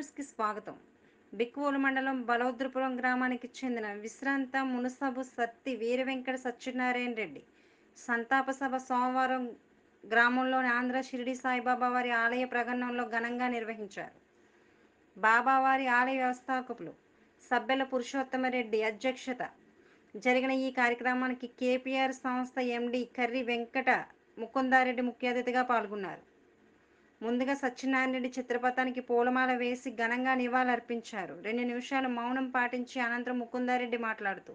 న్యూస్కి స్వాగతం బిక్కువోలు మండలం బలౌద్రపురం గ్రామానికి చెందిన విశ్రాంత మునసబు సత్తి వీర వెంకట సత్యనారాయణ రెడ్డి సంతాప సభ సోమవారం గ్రామంలోని ఆంధ్ర షిరిడి సాయిబాబా వారి ఆలయ ప్రాంగణంలో ఘనంగా నిర్వహించారు బాబావారి ఆలయ వ్యవస్థాపకులు సబ్బెల పురుషోత్తమరెడ్డి అధ్యక్షత జరిగిన ఈ కార్యక్రమానికి కేపీఆర్ సంస్థ ఎండి కర్రి వెంకట ముకుందారెడ్డి ముఖ్య అతిథిగా పాల్గొన్నారు ముందుగా సత్యనారాయణ రెడ్డి చిత్రపటానికి పూలమాల వేసి ఘనంగా నివాళులర్పించారు రెండు నిమిషాలు మౌనం పాటించి అనంతరం ముకుందారెడ్డి మాట్లాడుతూ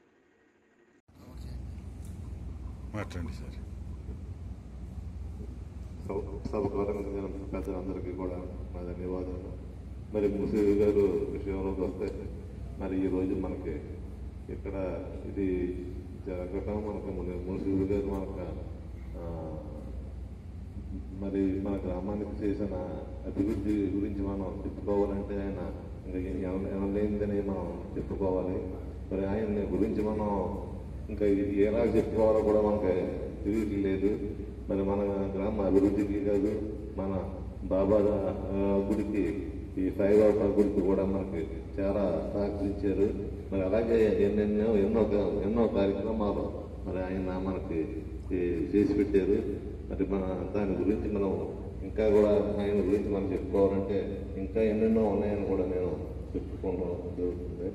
మాట్లాడండి సార్ సభకు ఆరంభించిన పెద్దలందరికీ కూడా నా ధన్యవాదాలు మరి ముసలి గారు విషయంలోకి వస్తే మరి ఈ రోజు మనకి ఇక్కడ ఇది జరగటం మనకి ముసలి గారు మనకు ఆ, మరి మన గ్రామానికి చేసిన అభివృద్ధి గురించి మనం చెప్పుకోవాలంటే ఆయన ఇంకా ఎన- ఎనలేనిదని మనం చెప్పుకోవాలి మరి ఆయన గురించి మనం ఇంకా ఇది ఎలా చెప్పుకోవాలో కూడా మనకి తెలియట్లేదు మరి మన గ్రామ అభివృద్ధికి కాదు మన బాబా ఆ, గుడికి ఈ సాయిబాబా గుడికి కూడా మనకి చాలా సహకరించారు మరి అలాగే ఎన్నెన్నో ఎన్నో ఎన్నో కార్యక్రమాలు మరి ఆయన మనకి ఈ చేసి పెట్టారు మరి మన దాని గురించి మనం ఇంకా కూడా ఆయన గురించి మనం చెప్పుకోవాలంటే ఇంకా ఎన్నెన్నో ఉన్నాయని కూడా నేను చెప్పుకోవడం జరుగుతుంది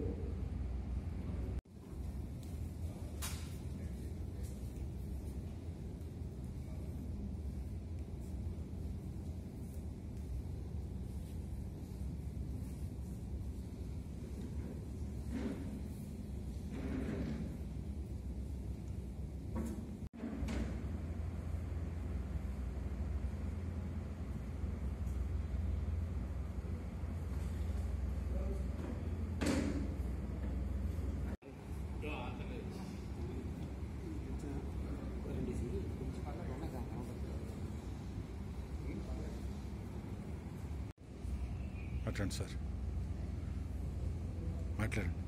మాట్లాడండి సార్ మాట్లాడండి